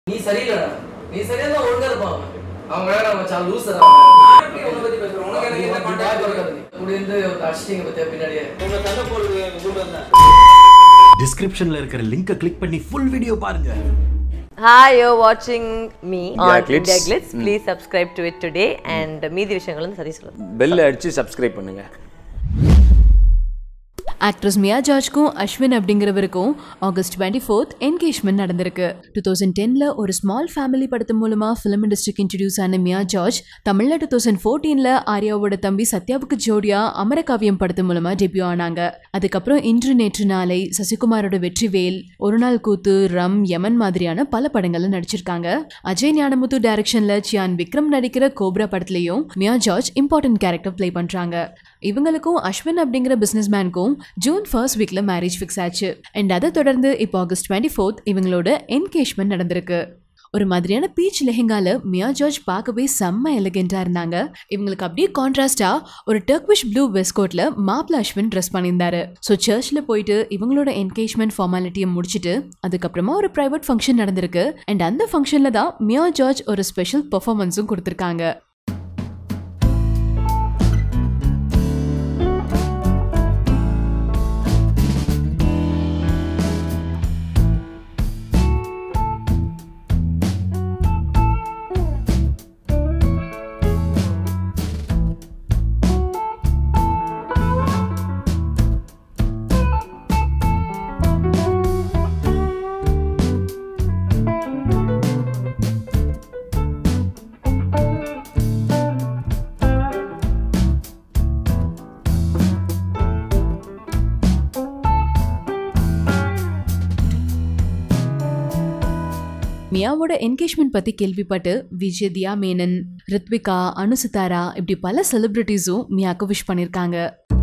நீ சரியில்லடா நீ சரியா தான் ஒழுங்கா இருப்பான் அவன். அவன் வேற மச்சான் லூசர் நான் எப்படி உன்னை பத்தி பேசுறேன்? உனக்கு எனக்கு என்ன contact இருக்கு? இப்படி இருந்து அடிச்சிட்டீங்க பத்தியா பின்னாடியே உங்களை சண்டை போடுறது கூட்டு வந்தேன் டிஸ்கிரிப்ஷன்ல இருக்கிற லிங்கை கிளிக் பண்ணி ஃபுல் வீடியோ பாருங்க Hi, you're watching me India on Glitz. India Glitz. Please subscribe to it today and மீதி விஷயங்கள் வந்து சரி சொல்லுங்க பெல் அடிச்சு சப்ஸ்கிரைப் பண்ணுங்க ஆக்ட்ரஸ் மியா ஜார்ஜ்க்கும் அஸ்வின் அப்படிங்கிறவருக்கும் ஆகஸ்ட் டுவெண்ட்டி ஃபோர்த் என்கேஜ்மெண்ட் நடந்திருக்கு டூ தௌசண்ட் டென்ல ஒரு ஸ்மால் ஃபேமிலி படத்து மூலமா ஃபிலிம் இண்டஸ்ட்ரிக்கு இன்ட்ரடியூஸ் ஆன மியா ஜார்ஜ் தமிழ்ல டூ தௌசண்ட் ஃபோர்டீன்ல ஆர்யாவோட தம்பி சத்யாவுக்கு ஜோடியா அமரகாவியம் படத்து மூலமா டெபியூ ஆனாங்க அதுக்கப்புறம் இன்று நேற்று நாளை சசிகுமாரோட வெற்றிவேல் ஒரு நாள் கூத்து ரம் யமன் மாதிரியான பல படங்கள்ல நடிச்சிருக்காங்க அஜய் ஞானமுத்து டைரக்ஷன்ல சியான் விக்ரம் நடிக்கிற கோப்ரா படத்துலயும் Mia George important character play பண்றாங்க இவங்களுக்கும் அஸ்வின் அப்படிங்கிற பிசினஸ் மேனுக்கும் ஜூன் ஃபர்ஸ்ட் வீக்ல மேரேஜ் ஃபிக்ஸ் ஆச்சு அண்ட் அதை தொடர்ந்து இப்போ ஆகஸ்ட் டுவெண்ட்டி ஃபோர்த் இவங்களோட என்கேஜ்மெண்ட் நடந்திருக்கு ஒரு மாதிரியான பீச் லெஹெங்கால மியா ஜார்ஜ் பார்க்கவே செம்ம எலிகெண்டா இருந்தாங்க இவங்களுக்கு அப்படியே கான்ட்ராஸ்டா ஒரு டர்க்விஷ் ப்ளூ வெஸ்கோட்ல மாப்பிள அஸ்வின் ட்ரெஸ் பண்ணியிருந்தாரு ஸோ சர்ச்சில் போயிட்டு இவங்களோட என்கேஜ்மெண்ட் ஃபார்மாலிட்டியை முடிச்சுட்டு அதுக்கப்புறமா ஒரு ப்ரைவேட் ஃபங்க்ஷன் நடந்திருக்கு அண்ட் அந்த ஃபங்க்ஷன்ல தான் மியா ஜார்ஜ் ஒரு ஸ்பெஷல் பெர்ஃபார்மன்ஸும் கொடுத்துருக்காங்க மியாவோட என்கேஜ்மெண்ட் பத்தி கேள்விப்பட்டு விஜய் தியா மேனன் ரித்விகா அனுசிதாரா இப்படி பல செலிபிரிட்டிஸும் மியாக்கு விஷ் பண்ணியிருக்காங்க